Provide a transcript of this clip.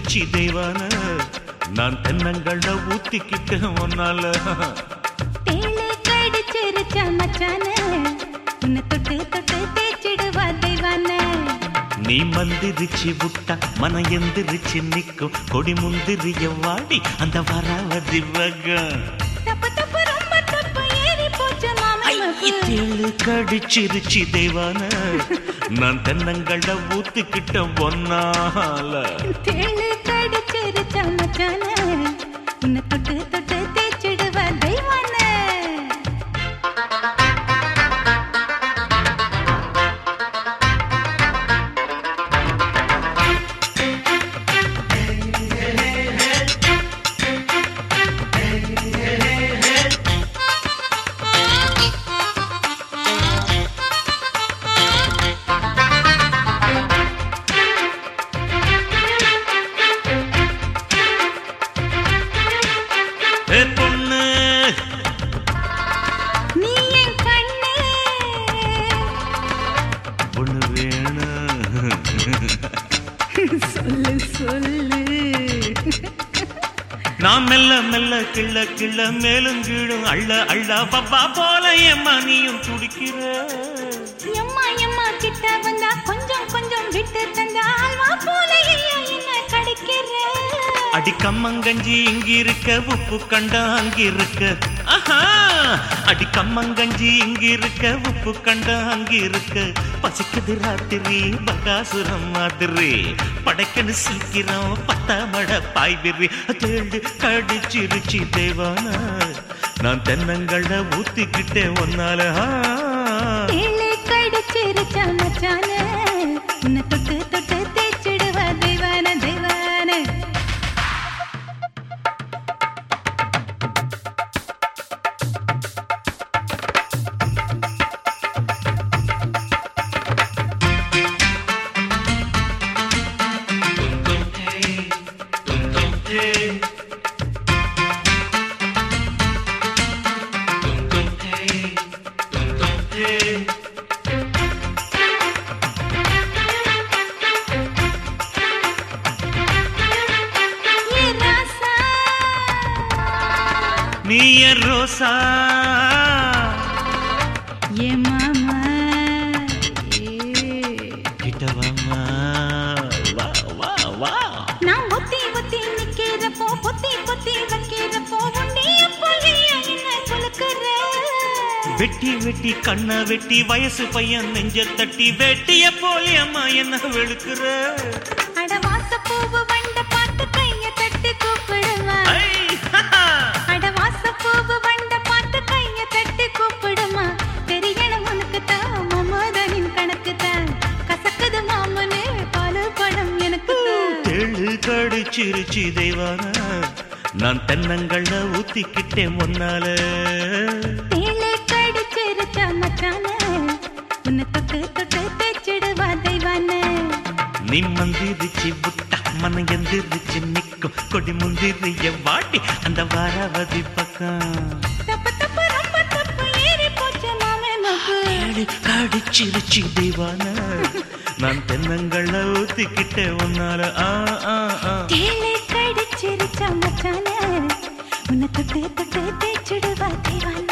சிரிச்சி தெய்வான நான் தென்னங்கள்ல ஊத்திக்கிட்ட ஒன்னால தேளு கடிச்சிருச்சா மச்சானே உன்னை தொட்டு தொட்டு தேய்ச்சிடுவா தெய்வான நீ மந்திரிச்சு விட்டா மன எந்திரிச்சு நிக்கும் கொடி முந்திரிய வாடி அந்த வராவதி வகம் தப்பு தப்பு ரொம்ப தப்பு ஏறி போச்சு மாமி தேளு கடிச்சிருச்சி தெய்வான நான் தென்னங்கள்ல ஊத்திக்கிட்ட ஒன்னால தேளு கடிச்சிருச்சா மச்சானே உன்னை தொட்டு தொட்டு தேய்ச்சிடுவா தெய்வான ஏ பொண்ணு நீ என் கண்ணு பொண்ணு வேணும் சொல்லு சொல்லு நான் மெல்ல மெல்ல கிள்ள கிள்ள மேலும் கீழும் அள்ள அள்ள பப்பா போல ஏம்மா நீயும் துடிக்கிற எம்மா எம்மா கிட்ட வந்தா கொஞ்சம் கொஞ்சம் விட்டு தந்தா அல்வா போல ஐயா என்ன கடிக்கிற அடி கம்மங்கஞ்சி இங்க இருக்க உப்பு கண்டா அங்க இருக்க ஆஹா அடி கம்மங்கஞ்சி இங்க இருக்க உப்பு கண்டா அங்க இருக்க பசிக்குது ராத்திரி பகாசுரம் மாதிரி படைக்கணும் சீக்கிரம் பத்தா மட பாய்விரி தேடு கடிச்சிருச்சி தேவானா நான் தென்னங்கள்ல ஊத்திக்கிட்டேன் ஒன்னால ஆ. தேளு கடிச்சிருச்சா மச்சானே உன்னை தொட்டு தொட்டு தேய்ச்சிடுவா தெய்வான தெய்வான ஏ ராசா நீ என் ரோசா ஏ மாமா ஏ. கிட்டவாமா வா வா வா நான் ஒத்தி ஒத்தி நிக்கிறப்போ பொத்தி பொத்தி வைக்கிறப்போ உன்னைய போய் என்ன குலுக்குற வெட்டி வெட்டி கண்ண வெட்டி வயசு பையன் நெஞ்ச தட்டி வெட்டிய போலி அம்மா என்ன வெளுக்குற அட வாசப்பூவு வண்ட பாட்டு கைய தட்டி கூப்பிடுமா ஐ, ஹஹா. அட வாசப்பூவு வண்ட பாட்டு கைய தட்டி கூப்பிடுமா தெரியணும் உனக்கு தான் மமதனின் கணக்கு தான் கசக்குது மாமனே பாலு படம் எனக்கு தான் தெளு கடிச்சிருச்சு தெய்வான நான் தென்னங்கள்ல ஊத்திக்கிட்டேன் முன்னால தேளு கடிச்சிருச்சா மச்சானே உன்னை தொட்டு தொட்டு தேய்ச்சிடுவா தெய்வானே நீ மந்திரிச்சு விட்டா மன எந்திரிச்சு நிக்கும் கொடி முந்திரிய வாட்டி அந்த வாராவதி பக்கம் தப்பு தப்பு ரொம்ப தப்பு ஏறி போச்சு மாமே மகு தேடி கடிச்சிருச்சு தெய்வான நான் தென்னங்கள்ல ஊத்திக்கிட்டேன் உன்னால ஆ ஆ ஆ தேளை கடிச்சிருச்சா மச்சானே உன்னை தொட்டு தொட்டு தேய்ச்சிடுவா தெய்வானே